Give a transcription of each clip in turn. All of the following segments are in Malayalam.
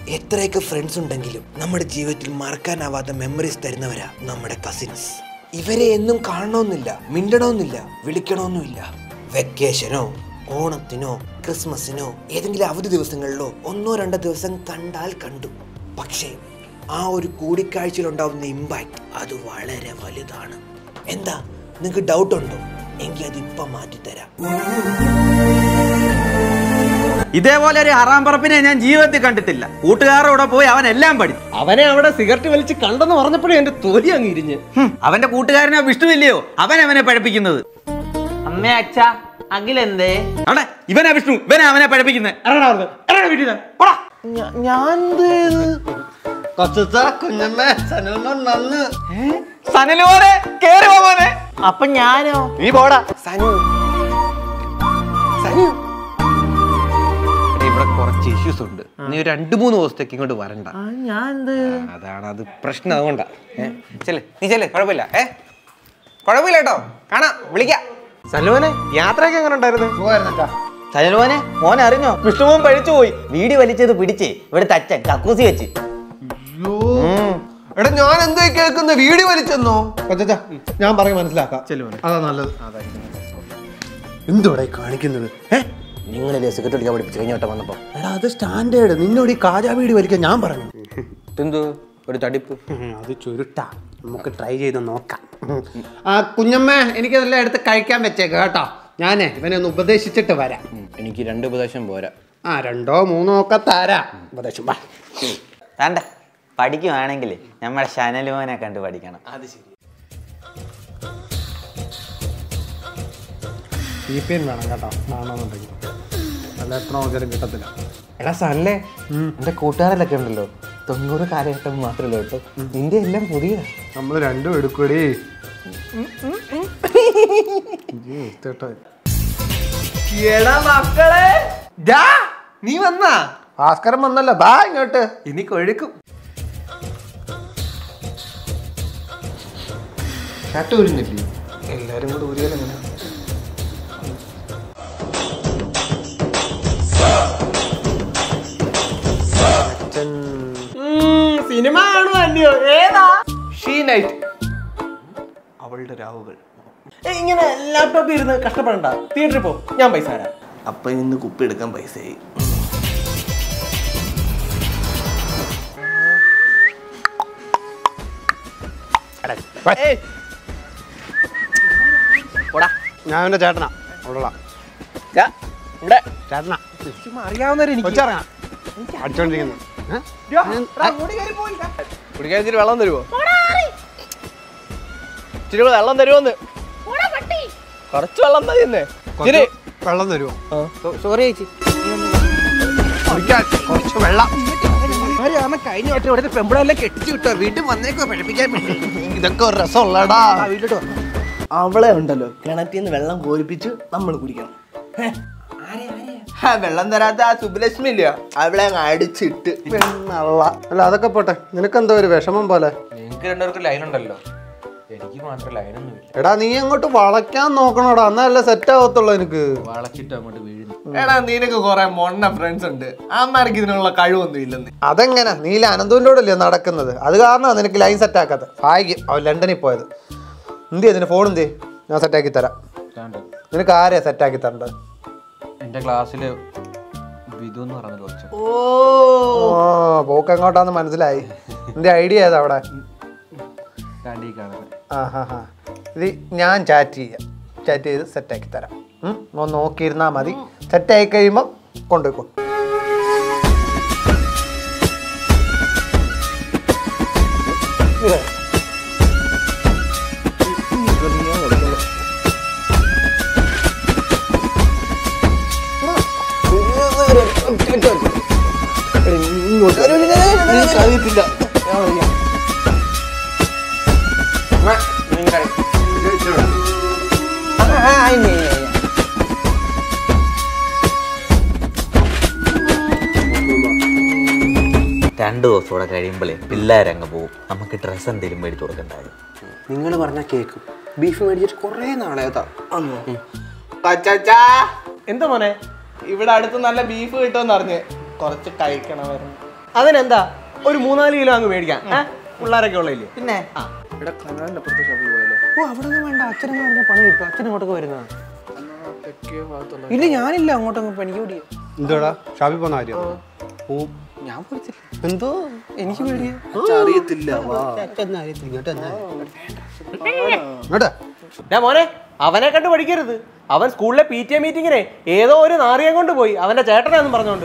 എത്രയൊക്കെ ഫ്രണ്ട്സ് ഉണ്ടെങ്കിലും നമ്മുടെ ജീവിതത്തിൽ മറക്കാനാവാത്ത മെമ്മറീസ് തരുന്നവരാ നമ്മുടെ കസിൻസ് ഇവരെ എന്നും കാണണമെന്നില്ല മിണ്ടണമെന്നില്ല വിളിക്കണമെന്നുമില്ല വെക്കേഷനോ ഓണത്തിനോ ക്രിസ്മസിനോ ഏതെങ്കിലും അവധി ദിവസങ്ങളിലോ ഒന്നോ രണ്ടോ ദിവസം കണ്ടാൽ കണ്ടു പക്ഷേ ആ ഒരു കൂടിക്കാഴ്ചയിൽ ഉണ്ടാവുന്ന ഇമ്പാക്റ്റ് അത് വളരെ വലുതാണ് എന്താ നിങ്ങൾക്ക് ഡൗട്ട് ഉണ്ടോ എങ്കിൽ അത് ഇപ്പം മാറ്റിത്തരാം ഇതേപോലെ ഒരു ഹറാം പറപ്പിനെ ഞാൻ ജീവിതത്തിൽ കണ്ടിട്ടില്ല കൂട്ടുകാരുടെ കൂടെ പോയി അവൻ എല്ലാം പഠിച്ചു അവനെ അവിടെ സിഗരറ്റ് വലിച്ച് കണ്ടെന്ന് പറഞ്ഞപ്പോഴേ എന്റെ തൊലി അങ്ങ് ഇരിഞ്ഞ് ഹും, അവന്റെ കൂട്ടുകാരനെ വിഷ്ണുവില്ലയോ അവൻ അവനെ പഠിപ്പിക്കുന്നത് അമ്മേ അച്ഛ അഖിലെന്തേ അവിടെ ഇവനാ വിഷ്ണു ഇവനാ അവനെ പഠിപ്പിക്കുന്നത് ഞാൻ കൊച്ചച്ച കുഞ്ഞമ്മ സനൽമോൻ നന്ന് സനലോനെ കേറി പോവാനെ അപ്പൊ ഞാനോ നീ പോടാ സനു സനു ഇവിടെ കുറച്ച് ഇഷ്യൂസ് ഉണ്ട് നീ ഒരു രണ്ടു മൂന്ന് ദിവസത്തേക്ക് ഇങ്ങോട്ട് വരണ്ട ആ, ഞാൻ എന്ത് അതാണ് അത് പ്രശ്നം അതുകൊണ്ടാ ഏ ചെല്ലേ നീ ചെല്ലേ കുഴപ്പമില്ല ഏ കുഴപ്പമില്ല കേട്ടോ കാണാം വിളിക്കാം സലുവനെ യാത്രയൊക്കെ എങ്ങനെ ഉണ്ടായിരുന്നു സജലോനെ മോനെ അറിഞ്ഞോ വിഷ്ണുവും പഴിച്ചു പോയി വീടി വലിച്ചത് പിടിച്ചേ ഇവിടുത്തെ അച്ഛൻ കക്കൂസി വെച്ച് എടാ ഞാൻ എന്താ കേൾക്കുന്ന വീഡിയോ വലിച്ചെന്നോ കൊച്ചാ ഞാൻ പറയും മനസ്സിലാക്കാം അതാ നല്ലത് എന്തുവിടെ കാണിക്കുന്നത് ഏ നിങ്ങളല്ലേ സിഗരറ്റ് അടിക്കാൻ പഠിപ്പിച്ചു കഴിഞ്ഞ വട്ടം വന്നപ്പോ എടാ അത് സ്റ്റാൻഡേർഡ് നിന്നോട് ഈ കാജാ വീഡിയോ വലിക്കാൻ ഞാൻ പറഞ്ഞു എന്തു ഒരു തടിപ്പ് അത് ചുരുട്ടാ നമുക്ക് ട്രൈ ചെയ്ത് നോക്കാം ആ കുഞ്ഞമ്മ എനിക്കതെല്ലാം എടുത്ത് കഴിക്കാൻ വെച്ചേക്ക് കേട്ടോ ഞാനേ ഇവനെ ഒന്ന് ഉപദേശിച്ചിട്ട് വരാം എനിക്ക് രണ്ട് ഉപദേശം പോരാ ആ രണ്ടോ മൂന്നോ ഒക്കെ തരാം ഉപദേശം വാ താണ്ട പഠിക്കുവാണെങ്കിൽ നമ്മുടെ ശനലുമോനെ കണ്ട് പഠിക്കണം സി പി എൻ വേണം കേട്ടോ വേണമെന്നുണ്ടെങ്കിൽ നല്ല എത്ര നോക്കിയാലും കിട്ടത്തില്ല എടാ സല്ലേ എന്റെ കൂട്ടുകാരിലൊക്കെ ഉണ്ടല്ലോ തൊണ്ണൂറ് കാലഘട്ടം മാത്രമല്ല കേട്ടോ നിന്റെ എല്ലാം പുതിയതാ നമ്മൾ രണ്ടും എടുക്കൂടി എടാ മക്കളെ ഡാ നീ വന്നാ ഭാസ്കരൻ വന്നല്ലോ ബാ ഇങ്ങോട്ട് ഇനി കൊഴുക്കും ഷർട്ട് വരുന്നില്ലേ എല്ലാരും കൂടെ ഊരിയാലെങ്ങനെ സിനിമ കാണുവാണ്ടിയോ ഏതാ ഷീ നൈറ്റ് അവളുടെ രാവുകൾ ഇങ്ങനെ ലാപ്ടോപ്പിൽ ഇരുന്ന് കഷ്ടപ്പെടണ്ട തിയേറ്ററിൽ പോ ഞാൻ പൈസ തരാം അപ്പൊ ഇന്ന് കുപ്പി എടുക്കാൻ പൈസയായി ഞാൻ അവന്റെ ചേട്ടനാ അവിടെ ഇവിടെ ചേട്ടനാ അറിയാവുന്നവരെ എനിക്ക് കൊച്ചിറങ്ങാ അടിച്ചോണ്ടിരിക്കുന്നു ഏ? കുടിക്കാൻ ഇച്ചിരി വെള്ളം തരുമോ ഇച്ചിരി വെള്ളം തരുമോന്ന് കുറച്ച് വെള്ളം മതി തന്നെ ഇച്ചിരി വെള്ളം തരുമോ സോറി ചേച്ചി കുടിക്കാൻ കുറച്ച് വെള്ളം കഴിഞ്ഞ വട്ടം ഇവിടുത്തെ പെമ്പിളെല്ലാം കെട്ടിച്ചു വിട്ടോ വീട്ടിൽ വന്നേക്കോ പഠിപ്പിക്കാൻ വേണ്ടി ഇതൊക്കെ ഒരു രസമുള്ളടാ അവളെ ഉണ്ടല്ലോ കിണറ്റിൽ നിന്ന് വെള്ളം കോരിപ്പിച്ച് നമ്മൾ കുടിക്കണം വെള്ളം തരാത്ത ആ സുബലക്ഷ്മി ഇല്ല അവളെ അങ്ങ് അടിച്ചിട്ട് അല്ല അതൊക്കെ പോട്ടെ നിനക്കെന്തോ ഒരു വിഷമം പോലെ നിങ്ങൾക്ക് രണ്ടുപേർക്ക് ലൈൻ ഉണ്ടല്ലോ എനിക്ക് മാത്രം ലൈനൊന്നും ഇല്ല എടാ നീ അങ്ങോട്ട് വളയ്ക്കാൻ നോക്കണോടാ എന്നല്ല സെറ്റ് ആവത്തുള്ളൂ എനിക്ക് വളച്ചിട്ട് അങ്ങോട്ട് വീഴുന്നു എടാ നിനക്ക് കുറെ മൊണ്ണ ഫ്രണ്ട്സ് ഉണ്ട് അമ്മമാർക്ക് ഇതിനുള്ള കഴിവൊന്നും ഇല്ലെന്ന് അതെങ്ങനെ നീല അനന്തുവിൻ്റെ കൂടെ അല്ലേ നടക്കുന്നത് അത് കാരണമാണ് നിനക്ക് ലൈൻ സെറ്റ് ആക്കാത്ത ഭാഗ്യം അവൻ ലണ്ടനിൽ പോയത് എന്ത് ചെയ്യും നിന്റെ ഫോൺ എന്ത് ചെയ്യും ഞാൻ സെറ്റാക്കി തരാം നിനക്ക് ആരെയാ സെറ്റാക്കി തരേണ്ടത് എന്റെ ക്ലാസ്സില് വിധു എന്ന് പറയുന്നൊരു കൊച്ചു ഓ പോക്ക് എങ്ങോട്ടാന്ന് മനസ്സിലായി നിന്റെ ഐഡിയ ഏതാ അവിടെ കാണ്ടി കാണുന്നത് ആ ഹാ ഹാ ഇത് ഞാൻ ചാറ്റ് ചെയ്യാം ചാറ്റ് ചെയ്ത് സെറ്റാക്കി തരാം ഉം, ഒന്ന് നോക്കിയിരുന്നാൽ മതി സെറ്റായി കഴിയുമ്പോൾ കൊണ്ടുപോയിക്കോ രണ്ടു ദിവസം കൂടെ കഴിയുമ്പോഴേ പിള്ളേരങ്ങ് പോകും നമുക്ക് ഡ്രസ്സ് എന്തെങ്കിലും മേടിച്ചു കൊടുക്കണ്ടായിരുന്നു നിങ്ങൾ പറഞ്ഞ കേക്കും ബീഫ് മേടിച്ചിട്ട് കുറേ നാളേതാ എന്താ മോനെ ഇവിടെ അടുത്ത് നല്ല ബീഫ് കിട്ടുമെന്ന് അറിഞ്ഞ് കുറച്ച് കഴിക്കണമായിരുന്നു അതിനെന്താ ഒരു മൂന്നാല് കിലോ അങ്ങ് മേടിക്കാം ഏ? പിള്ളേരൊക്കെ ഉള്ളതില്ലേ പിന്നെ ഓ അവിടെ ഒന്നും വേണ്ട അച്ഛനെന്ന് പറഞ്ഞ പണി കിട്ടും അച്ഛൻ ഇങ്ങോട്ടൊക്കെ വരുന്ന ഇല്ല ഞാനില്ല അങ്ങോട്ടൊന്നും പണിക്ക് കൂടി എന്തോടാ ഷാപ്പിൽ പോകുന്ന കാര്യം പോവും. ഞാൻ പോലത്തില്ല എന്തോ എനിക്ക് പേടിയാ അറിയത്തില്ല ഇങ്ങോട്ട് ഞാൻ മോനെ അവനെ കണ്ട് പഠിക്കരുത് അവൻ സ്കൂളിലെ പി ടി എ മീറ്റിങ്ങിനെ ഏതോ ഒരു നാറിയം കൊണ്ട് പോയി അവന്റെ ചേട്ടനാന്ന് പറഞ്ഞോണ്ട്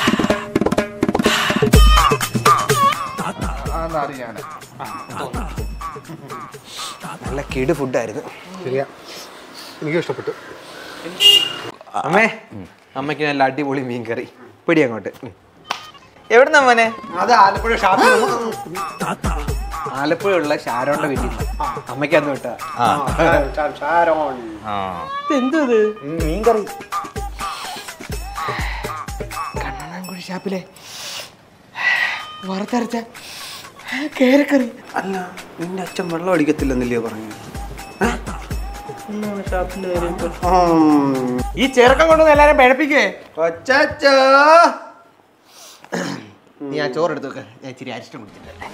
നല്ല കിട് ഫുഡായിരുന്നു ശരിയാ എനിക്ക് ഇഷ്ടപ്പെട്ടു അമ്മേ അമ്മയ്ക്ക് നല്ല അടിപൊളി മീൻ കറി പിടി അങ്ങോട്ട് ഉം. എവിടുന്നാ മോനെ അത് ആലപ്പുഴ ഷാപ്പിൽ ആലപ്പുഴയുള്ള ഷാരോന്റെ വീട്ടിൽ അമ്മയ്ക്ക് അന്ന് വിട്ടാ ഷാരോൺ എന്തത് മീൻകറി കണ്ണനാൻകുഴി ഷാപ്പിലെ വറുത്തരച്ച കേരക്കറി അല്ല നിന്റെ അച്ഛൻ വെള്ളം അടിക്കത്തില്ലെന്നില്ലയോ പറഞ്ഞു ഈ ചെറുക്കം കൊണ്ടൊന്ന് എല്ലാരും പിഴപ്പിക്കേ കൊച്ചോ നീ ആ ചോറ് എടുത്തു വെക്ക്. ഞാൻ ഇച്ചിരി അരിഷ്ടം കുടിച്ചിട്ട്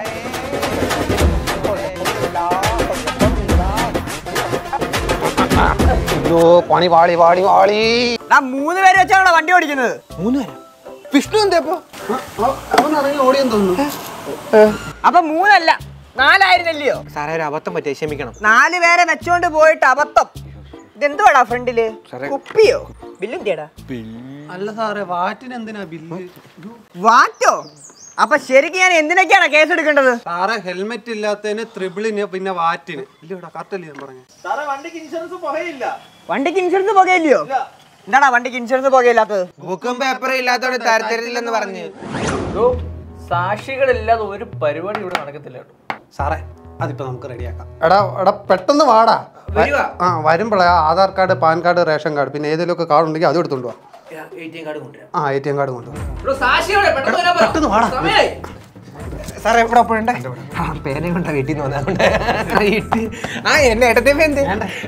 അയ്യോ പണി വാളി വാളി വാളി മൂന്ന് പേര് വെച്ചാണോ വണ്ടി ഓടിക്കുന്നത് മൂന്ന് പേരാ വിഷ്ണു എന്താ ഇപ്പൊ അവൻ ഇറങ്ങി ഓടിയെന്ന് തോന്നുന്നു അപ്പൊ മൂന്നല്ല നാലായിരുന്നല്ലയോ സാറേ ഒരു അബദ്ധം പറ്റിയ ക്ഷമിക്കണം നാല് പേരെ വെച്ചോണ്ട് പോയിട്ട് അബദ്ധം ഇതെന്തുവാടാ ഫ്രണ്ടില് കുപ്പിയോ ബില്ലും തേടാ അല്ല സാറേ വാറ്റിന് എന്തിനാ ബില്ല് വാറ്റോ അപ്പൊ ശരിക്കും ഞാൻ എന്തിനൊക്കെയാണ് കേസ് എടുക്കേണ്ടത് സാറേ ഹെൽമെറ്റ് ഇല്ലാത്തതിന് ത്രിബിളിന് പിന്നെ വാറ്റിന് ഇല്ലടാ കറക്റ്റല്ലേ ഞാൻ പറഞ്ഞു വണ്ടിക്ക് ഇൻഷുറൻസ് പുകയില്ലയോ എന്താടാ വണ്ടിക്ക് ഇൻഷുറൻസ് പുകയില്ലാത്തത് ബുക്കും പേപ്പറും ഇല്ലാത്തോണ്ട് തരത്തില്ലെന്ന് പറഞ്ഞു സാക്ഷികളില്ലാതെ ഒരു പരിപാടി ഇവിടെ നടക്കത്തില്ല കേട്ടോ സാറേ അതിപ്പോ നമുക്ക് റെഡിയാക്കാം എടാ എടാ പെട്ടെന്ന് വാടാ ആ വരുമ്പോഴേ Aadhaar card pan card ration card പിന്നെ ഏതെങ്കിലും ഒക്കെ കാർഡ് ഉണ്ടെങ്കിൽ അതും എടുത്തോണ്ട് വാ ആ എ ടി എം കാർഡ് കൊണ്ടുവാ പെട്ടെന്ന് വാടാ സാറേ എവിടെ പോയണ്ടേ ആ പേനയും കൊണ്ടാ വീട്ടിൽ നിന്ന് വന്നതുകൊണ്ട് ആ ഇട്ട് ആ എന്നെ ഏട്ടത്തെ എന്ത്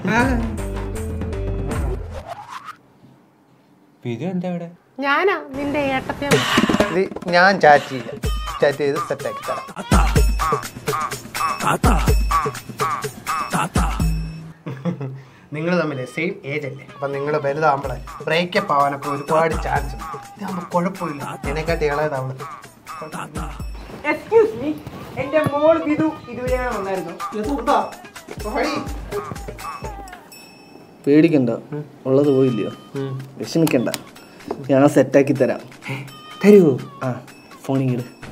ഇത് എന്താ ഇവിടെ ഞാനാ നിന്റെ ഏട്ടത്തെ ഇത് ഞാൻ ചാറ്റ് ചെയ്യാം ചാറ്റ് ചെയ്ത് സെറ്റാക്കി തരാം നിങ്ങൾ തമ്മിൽ സെയിം ഏജ് അല്ലേ അപ്പം നിങ്ങൾ വലുതാകുമ്പോഴേ ബ്രേക്കപ്പ് ആവാനൊക്കെ ഒരുപാട് ചാൻസ് ഉണ്ട് ഇതാകുമ്പോൾ കുഴപ്പമില്ല എന്നെക്കാട്ടി ഇളയതാവള് എക്സ്ക്യൂസ് മീ എന്റെ മോൾ വിധു ഇതുവരെ വന്നായിരുന്നു പേടിക്കണ്ട ഉള്ളത് പോയില്ലയോ വിഷമിക്കണ്ട ഞാൻ സെറ്റാക്കി തരാം തരുവോ ആ ഫോണിങ്ങിട്